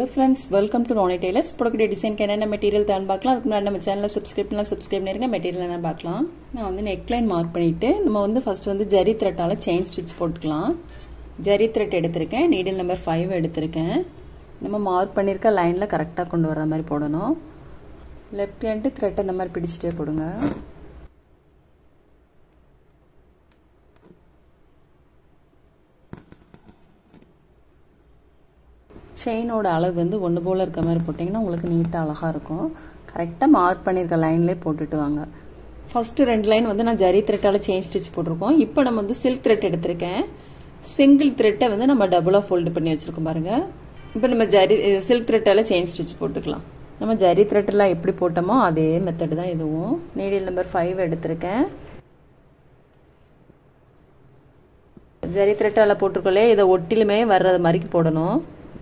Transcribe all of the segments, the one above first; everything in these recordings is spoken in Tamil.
hello friends welcome to Roni tailors போடக்கூடிய டிசைனுக்கு என்னென்ன மெட்டீரியல் தான் பார்க்கலாம் அதுக்கு முன்னாடி நம்ம சேனலில் சப்ஸ்கிரைப் பண்ணலாம் சப்ஸ்கிரைப் பண்ணிருங்க மெட்டீரியல் என்ன பார்க்கலாம் நான் வந்து நெக்லைன் மார்க் பண்ணிவிட்டு நம்ம வந்து ஃபஸ்ட் வந்து ஜரி த்ரெட்டால் செயின் ஸ்டிச் போட்டுக்கலாம் ஜரி த்ரெட் எடுத்திருக்கேன் நீடில் நம்பர் ஃபைவ் எடுத்திருக்கேன் நம்ம மார்க் பண்ணியிருக்க லைனில் கரெக்டாக கொண்டு வர மாதிரி போடணும் லெஃப்ட் ஹேண்டு த்ரெட் அந்த மாதிரி பிடிச்சிட்டே போடுங்க செயினோட அளவு வந்து ஒன்று போல் இருக்க மாதிரி போட்டிங்கன்னா உங்களுக்கு நீட்டாக அழகாக இருக்கும் கரெக்டாக மார்க் பண்ணியிருக்க லைன்லேயே போட்டுட்டு வாங்க ஃபஸ்ட்டு ரெண்டு லைன் வந்து நான் ஜரி த்ரெட்டால் செயின் ஸ்டிச் போட்டிருக்கோம் இப்போ நம்ம வந்து சில்க் த்ரெட் எடுத்திருக்கேன் சிங்கிள் த்ரெட்டை வந்து நம்ம டபுளாக ஃபோல்டு பண்ணி வச்சுருக்கோம் பாருங்கள் இப்போ நம்ம ஜரி சில்க் த்ரெட்டால் செயின் ஸ்டிச் போட்டுக்கலாம் நம்ம ஜரி த்ரெட்டெல்லாம் எப்படி போட்டோமோ அதே மெத்தடு தான் இதுவும் நீடில் நம்பர் ஃபைவ் எடுத்திருக்கேன் ஜரி த்ரெட்டால் போட்டிருக்கோலே இதை ஒட்டிலுமே வர்றது மாதிரி போடணும்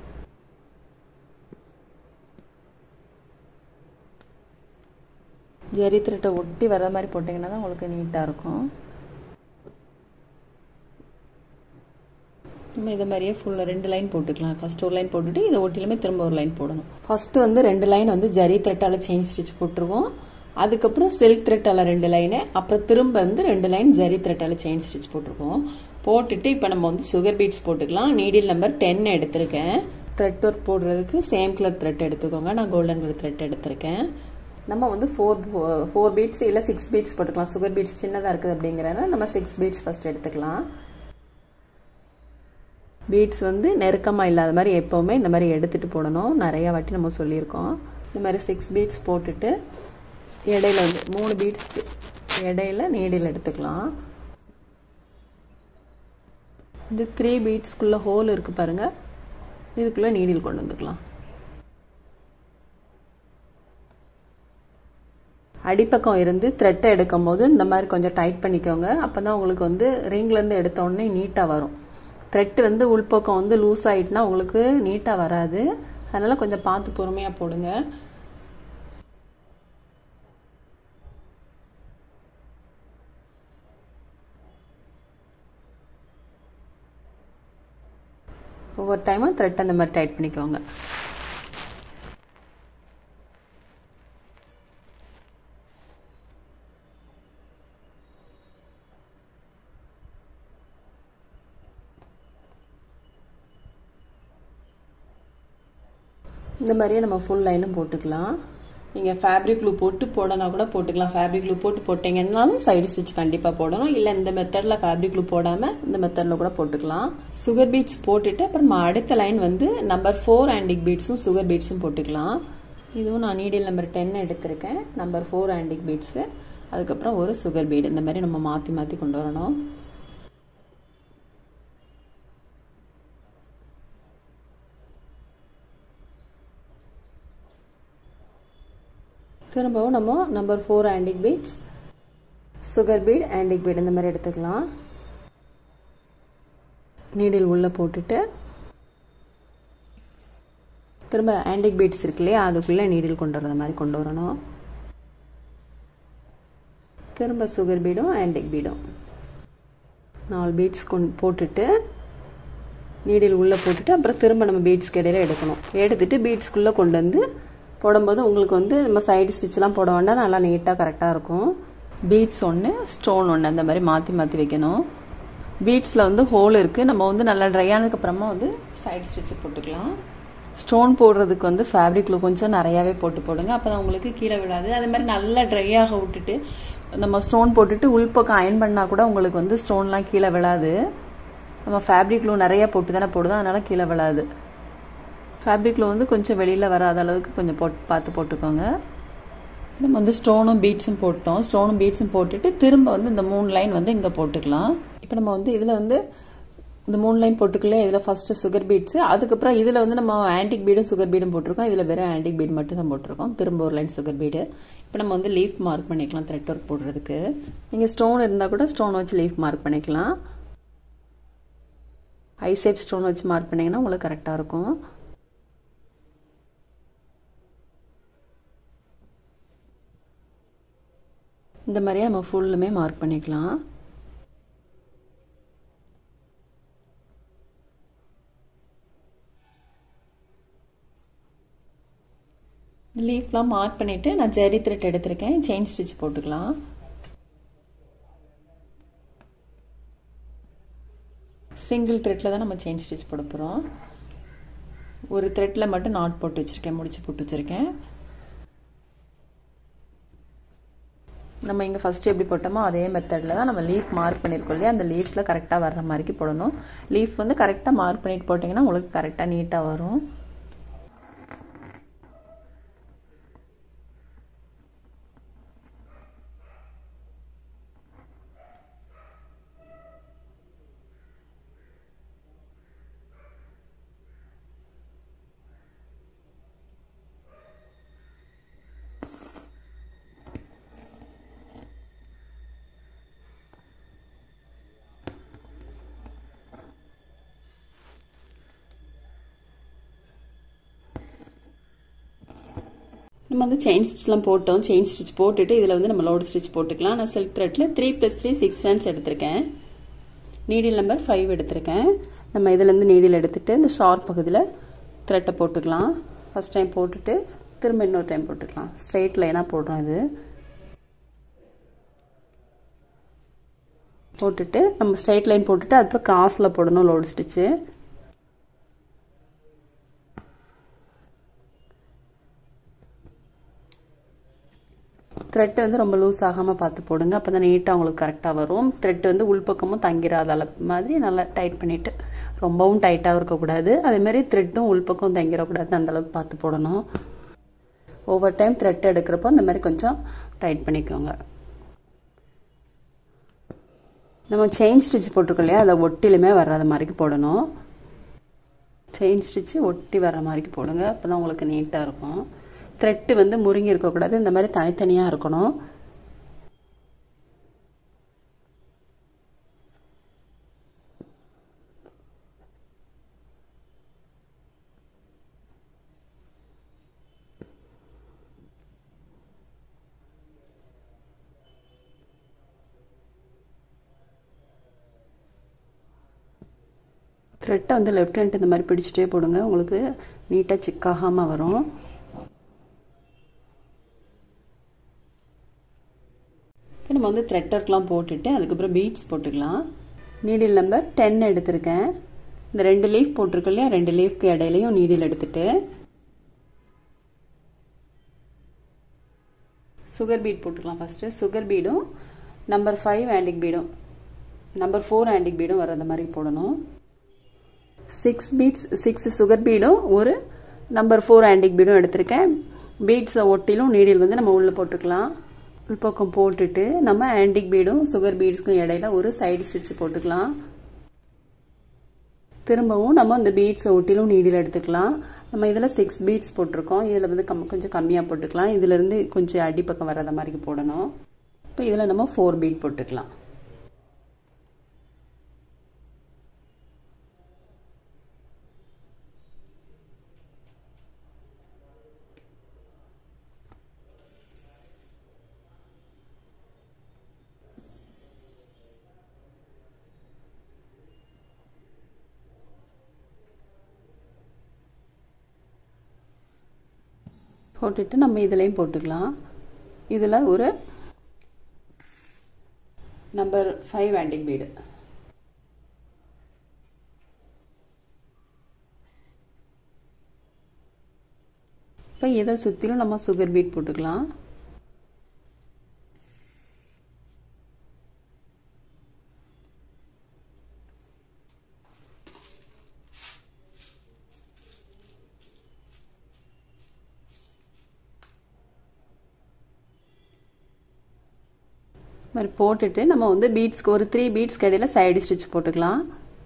ஜரி த்ரெட்டை ஒட்டி வர மாதிரி போட்டிங்கன்னா தான் உங்களுக்கு நீட்டாக இருக்கும் நம்ம இதை மாதிரியே ஃபுல்லாக ரெண்டு லைன் போட்டுக்கலாம் ஃபஸ்ட் ஒரு லைன் போட்டுட்டு இதை ஒட்டிலுமே திரும்ப ஒரு லைன் போடணும் ஃபஸ்ட்டு வந்து ரெண்டு லைன் வந்து ஜரி த்ரெட்டால் செயின் ஸ்டிச் போட்டிருக்கோம் அதுக்கப்புறம் சில்க் த்ரெட்டால் ரெண்டு லைனு அப்புறம் திரும்ப வந்து ரெண்டு லைன் ஜரி த்ரெட்டால் செயின் ஸ்டிச் போட்டிருக்கோம் போட்டுட்டு இப்போ நம்ம வந்து சுகர் பீட்ஸ் போட்டுக்கலாம் நீடில் நம்பர் டென் எடுத்திருக்கேன் த்ரெட் ஒர்க் போடுறதுக்கு சேம் கலர் த்ரெட் எடுத்துக்கோங்க நான் கோல்டன் கலர் த்ரெட் எடுத்திருக்கேன் நம்ம வந்து ஃபோர் ஃபோர் பீட்ஸ் இல்லை சிக்ஸ் பீட்ஸ் போட்டுக்கலாம் சுகர் பீட்ஸ் சின்னதாக இருக்குது அப்படிங்கிறனால நம்ம சிக்ஸ் பீட்ஸ் ஃபஸ்ட் எடுத்துக்கலாம் பீட்ஸ் வந்து நெருக்கமாக இல்லாத மாதிரி எப்போவுமே இந்த மாதிரி எடுத்துகிட்டு போடணும் நிறையா வாட்டி நம்ம சொல்லியிருக்கோம் இந்த மாதிரி சிக்ஸ் பீட்ஸ் போட்டுட்டு இடையில வந்து மூணு பீட்ஸ் இடையில நீடில் எடுத்துக்கலாம் இந்த த்ரீ பீட்ஸ்க்குள்ளே ஹோல் இருக்குது பாருங்கள் இதுக்குள்ளே நீடில் கொண்டு வந்துக்கலாம் அடிப்பக்கம் இருந்து த்ரெட்டை எடுக்கும் போது இந்த மாதிரி கொஞ்சம் டைட் பண்ணிக்கோங்க அப்போ தான் உங்களுக்கு வந்து ரிங்லேருந்து எடுத்தோடனே நீட்டாக வரும் த்ரெட்டு வந்து உள்பக்கம் வந்து லூஸ் ஆகிட்டுனா உங்களுக்கு நீட்டாக வராது அதனால் கொஞ்சம் பார்த்து பொறுமையாக போடுங்க ஒவ்வொரு டைமும் த்ரெட் அந்த மாதிரி டைட் பண்ணிக்கோங்க இந்த மாதிரியே நம்ம ஃபுல் லைனும் போட்டுக்கலாம் நீங்கள் ஃபேப்ரிக் க்ளூ போட்டு போடனா கூட போட்டுக்கலாம் ஃபேப்ரிக் க்ளூ போட்டு போட்டிங்கன்னாலும் சைடு ஸ்டிச் கண்டிப்பாக போடணும் இல்லை இந்த மெத்தடில் ஃபேப்ரிக் க்ளூ போடாமல் இந்த மெத்தடில் கூட போட்டுக்கலாம் சுகர் பீட்ஸ் போட்டுட்டு அப்புறமா அடுத்த லைன் வந்து நம்பர் ஃபோர் ஆண்டிக் பீட்ஸும் சுகர் பீட்ஸும் போட்டுக்கலாம் இதுவும் நான் நீடில் நம்பர் டென் எடுத்திருக்கேன் நம்பர் ஃபோர் ஆண்டிக் பீட்ஸு அதுக்கப்புறம் ஒரு சுகர் பீடு இந்த மாதிரி நம்ம மாற்றி மாற்றி கொண்டு வரணும் திரும்பவும் நம்ம number four antique beads sugar bead antique bead இந்த மாதிரி எடுத்துக்கலாம் நீடில் உள்ளே போட்டுட்டு திரும்ப ஆண்டிக் பீட்ஸ் இருக்கு இல்லையா அதுக்குள்ளே நீடில் கொண்டு வர்றது மாதிரி கொண்டு வரணும் திரும்ப சுகர் பீடும் ஆண்டிக் பீடும் நாலு பீட்ஸ் கொண்டு போட்டுட்டு நீடில் உள்ளே போட்டுட்டு அப்புறம் திரும்ப நம்ம பீட்ஸ்க்கு இடையில எடுக்கணும் எடுத்துட்டு பீட்ஸ்க்குள்ளே கொண்டு வந்து போடும்போது உங்களுக்கு வந்து நம்ம சைடு ஸ்டிச்லாம் போட வேண்டாம் நல்லா நீட்டாக கரெக்டாக இருக்கும் பீட்ஸ் ஒன்று ஸ்டோன் ஒன்று அந்த மாதிரி மாற்றி மாற்றி வைக்கணும் பீட்ஸில் வந்து ஹோல் இருக்குது நம்ம வந்து நல்லா ட்ரை ஆனதுக்கப்புறமா வந்து சைடு ஸ்டிச்சு போட்டுக்கலாம் ஸ்டோன் போடுறதுக்கு வந்து ஃபேப்ரிக்கில் கொஞ்சம் நிறையாவே போட்டு போடுங்க அப்போ தான் உங்களுக்கு கீழே விழாது அதே மாதிரி நல்லா ட்ரை ஆக விட்டுட்டு நம்ம ஸ்டோன் போட்டுட்டு உள்பக்கம் அயன் பண்ணால் கூட உங்களுக்கு வந்து ஸ்டோன்லாம் கீழே விழாது நம்ம ஃபேப்ரிக்லூ நிறையா போட்டு தானே போடுதோம் அதனால் கீழே விழாது ஃபேப்ரிக்கில் வந்து கொஞ்சம் வெளியில் வராத அளவுக்கு கொஞ்சம் போட்டு பார்த்து போட்டுக்கோங்க நம்ம வந்து ஸ்டோனும் பீட்ஸும் போட்டோம் ஸ்டோனும் பீட்ஸும் போட்டுட்டு திரும்ப வந்து இந்த மூணு லைன் வந்து இங்கே போட்டுக்கலாம் இப்போ நம்ம வந்து இதில் வந்து இந்த மூணு லைன் போட்டுக்கல இதில் ஃபஸ்ட்டு சுகர் பீட்ஸு அதுக்கப்புறம் இதில் வந்து நம்ம ஆன்டிக் பீடும் சுகர் பீடும் போட்டிருக்கோம் இதில் வெறும் ஆன்டிக் பீட் மட்டும் தான் போட்டிருக்கோம் திரும்ப ஒரு லைன் சுகர் பீடு இப்போ நம்ம வந்து லீஃப் மார்க் பண்ணிக்கலாம் த்ரெட் ஒர்க் போடுறதுக்கு நீங்கள் ஸ்டோன் இருந்தால் கூட ஸ்டோன் வச்சு லீஃப் மார்க் பண்ணிக்கலாம் ஐசேப் ஸ்டோன் வச்சு மார்க் பண்ணிங்கன்னா உங்களுக்கு கரெக்டாக இருக்கும் இந்த மாதிரியே நம்ம ஃபுல்லுமே மார்க் பண்ணிக்கலாம் லீஃப்லாம் மார்க் பண்ணிவிட்டு நான் ஜெரி த்ரெட் எடுத்திருக்கேன் செயின் ஸ்டிச் போட்டுக்கலாம் சிங்கிள் த்ரெட்டில் தான் நம்ம செயின் ஸ்டிச் போட போகிறோம் ஒரு த்ரெட்டில் மட்டும் நாட் போட்டு வச்சுருக்கேன் முடிச்சு போட்டு வச்சுருக்கேன் நம்ம இங்கே ஃபஸ்ட்டு எப்படி போட்டோமோ அதே மெத்தடில் தான் நம்ம லீஃப் மார்க் பண்ணியிருக்கோம் இல்லையா அந்த லீஃபில் கரெக்டாக வர்ற மாதிரிக்கு போடணும் லீஃப் வந்து கரெக்டாக மார்க் பண்ணிட்டு போட்டிங்கன்னா உங்களுக்கு கரெக்டாக நீட்டாக வரும் நம்ம வந்து செயின் ஸ்டிச்லாம் போட்டோம் செயின் ஸ்டிச் போட்டுட்டு இதில் வந்து நம்ம லோடு ஸ்டிச் போட்டுக்கலாம் நான் சில்க் த்ரெட்டில் three plus three six hands எடுத்திருக்கேன் நீடில் நம்பர் ஃபைவ் எடுத்திருக்கேன் நம்ம இதுலேருந்து நீடில் எடுத்துகிட்டு இந்த ஷார்ப் பகுதியில் த்ரெட்டை போட்டுக்கலாம் ஃபஸ்ட் டைம் போட்டுட்டு திரும்ப இன்னொரு டைம் போட்டுக்கலாம் ஸ்ட்ரெயிட் லைனாக போடுறோம் இது போட்டுட்டு நம்ம ஸ்ட்ரெயிட் லைன் போட்டுட்டு அதுக்கப்புறம் கிராஸில் போடணும் லோடு ஸ்டிச்சு த்ரெட் வந்து ரொம்ப லூஸ் ஆகாமல் பார்த்து போடுங்க அப்போ தான் நீட்டாக உங்களுக்கு கரெக்டாக வரும் த்ரெட் வந்து உள்பக்கமும் தங்கிராத அளவு மாதிரி நல்லா டைட் பண்ணிவிட்டு ரொம்பவும் டைட்டாக இருக்கக்கூடாது அதேமாதிரி த்ரெட்டும் உள்பக்கம் தங்கிடக்கூடாது அந்தளவுக்கு பார்த்து போடணும் ஒவ்வொரு டைம் த்ரெட் எடுக்கிறப்போ அந்த மாதிரி கொஞ்சம் டைட் பண்ணிக்கோங்க நம்ம செயின் ஸ்டிச் போட்டிருக்கோம் இல்லையா அதை ஒட்டிலுமே வராத மாதிரிக்கு போடணும் செயின் ஸ்டிச்சு ஒட்டி வர்ற மாதிரிக்கு போடுங்க அப்போ தான் உங்களுக்கு நீட்டாக இருக்கும் த்ரெட்டு வந்து முருங்கி இருக்கக்கூடாது இந்த மாதிரி தனித்தனியாக இருக்கணும் த்ரெட்டை வந்து லெஃப்ட் ஹேண்ட் இந்த மாதிரி பிடிச்சிட்டே போடுங்க உங்களுக்கு நீட்டாக சிக்காகாமல் வரும் நம்ம வந்து த்ரெட் ஒர்க்லாம் போட்டுட்டு அதுக்கப்புறம் பீட்ஸ் போட்டுக்கலாம் நீடில் நம்பர் டென் எடுத்திருக்கேன் இந்த ரெண்டு லீஃப் போட்டிருக்கு இல்லையா ரெண்டு லீஃப்க்கு இடையிலையும் நீடில் எடுத்துட்டு சுகர் பீட் போட்டுக்கலாம் ஃபஸ்ட்டு சுகர் பீடும் நம்பர் ஃபைவ் ஆண்டிக் பீடும் நம்பர் ஃபோர் ஆண்டிக் பீடும் வர அந்த மாதிரி போடணும் சிக்ஸ் பீட்ஸ் சிக்ஸ் சுகர் பீடும் ஒரு நம்பர் ஃபோர் ஆண்டிக் பீடும் எடுத்திருக்கேன் பீட்ஸை ஒட்டிலும் நீடில் வந்து நம்ம உள்ளே போட்டுக்கலாம் உள்பக்கம் போட்டுட்டு நம்ம ஆண்டிக் பீடும் சுகர் பீட்ஸ்க்கும் இடையில ஒரு சைடு ஸ்டிச் போட்டுக்கலாம் திரும்பவும் நம்ம இந்த பீட்ஸை ஒட்டிலும் நீடில் எடுத்துக்கலாம் நம்ம இதில் சிக்ஸ் பீட்ஸ் போட்டிருக்கோம் இதில் வந்து கம் கொஞ்சம் கம்மியாக போட்டுக்கலாம் இதிலேருந்து கொஞ்சம் அடிப்பக்கம் வராத மாதிரி போடணும் இப்போ இதில் நம்ம ஃபோர் பீட் போட்டுக்கலாம் போட்டுட்டு நம்ம இதுலேயும் போட்டுக்கலாம் இதில் ஒரு நம்பர் ஃபைவ் ஆண்டிக் பீடு இப்போ இதை சுற்றிலும் நம்ம சுகர் பீட் போட்டுக்கலாம் மாதிரி போட்டுட்டு நம்ம வந்து பீட்ஸ்க்கு ஒரு த்ரீ பீட்ஸ்க்கு இடையில சைடு ஸ்டிச் போட்டுக்கலாம்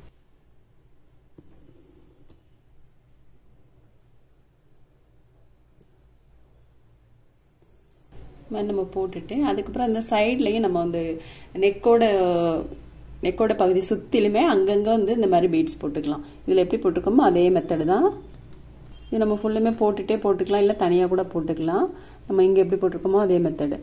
மாதிரி நம்ம போட்டுட்டு அதுக்கப்புறம் அந்த சைட்லேயும் நம்ம வந்து நெக்கோட நெக்கோட பகுதி சுற்றிலுமே அங்கங்கே வந்து இந்த மாதிரி பீட்ஸ் போட்டுக்கலாம் இதில் எப்படி போட்டிருக்கோமோ அதே மெத்தடு தான் இது நம்ம ஃபுல்லுமே போட்டுகிட்டே போட்டுக்கலாம் இல்லை தனியாக கூட போட்டுக்கலாம் நம்ம இங்கே எப்படி போட்டிருக்கோமோ அதே மெத்தடு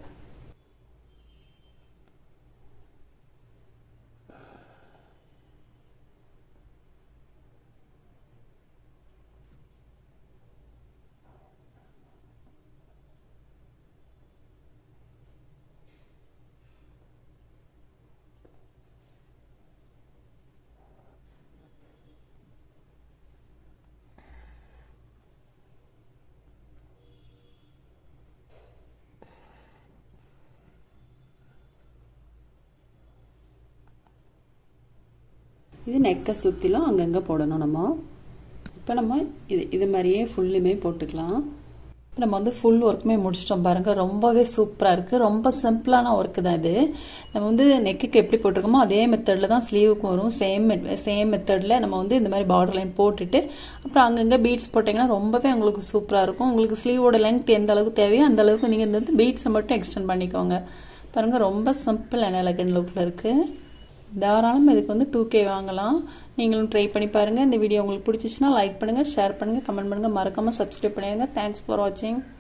இது நெக்கை சுற்றிலும் அங்கங்கே போடணும் நம்ம இப்போ நம்ம இது இது மாதிரியே ஃபுல்லுமே போட்டுக்கலாம் நம்ம வந்து ஃபுல் ஒர்க்குமே முடிச்சிட்டோம் பாருங்கள் ரொம்பவே சூப்பராக இருக்குது ரொம்ப சிம்பிளான ஒர்க்கு தான் இது நம்ம வந்து நெக்குக்கு எப்படி போட்டிருக்கோமோ அதே மெத்தடில் தான் ஸ்லீவுக்கும் வரும் சேம் சேம் மெத்தடில் நம்ம வந்து இந்த மாதிரி பார்டர் லைன் போட்டுட்டு அப்புறம் அங்கங்கே பீட்ஸ் போட்டிங்கன்னா ரொம்பவே உங்களுக்கு சூப்பராக இருக்கும் உங்களுக்கு ஸ்லீவோட லென்த் எந்த அளவுக்கு தேவையோ அந்த அளவுக்கு நீங்கள் இந்த வந்து பீட்ஸை மட்டும் எக்ஸ்டெண்ட் பண்ணிக்கோங்க பாருங்கள் ரொம்ப சிம்பிள் அண்ட் எலகன் லுக்கில் இருக்குது தாராளம் இதுக்கு வந்து டூ கே வாங்கலாம் நீங்களும் ட்ரை பண்ணி பாருங்கள் இந்த வீடியோ உங்களுக்கு பிடிச்சிச்சுன்னா லைக் பண்ணுங்கள் ஷேர் பண்ணுங்கள் கமெண்ட் பண்ணுங்கள் மறக்காமல் சப்ஸ்கிரைப் பண்ணிடுங்க தேங்க்ஸ் ஃபார் வாட்சிங்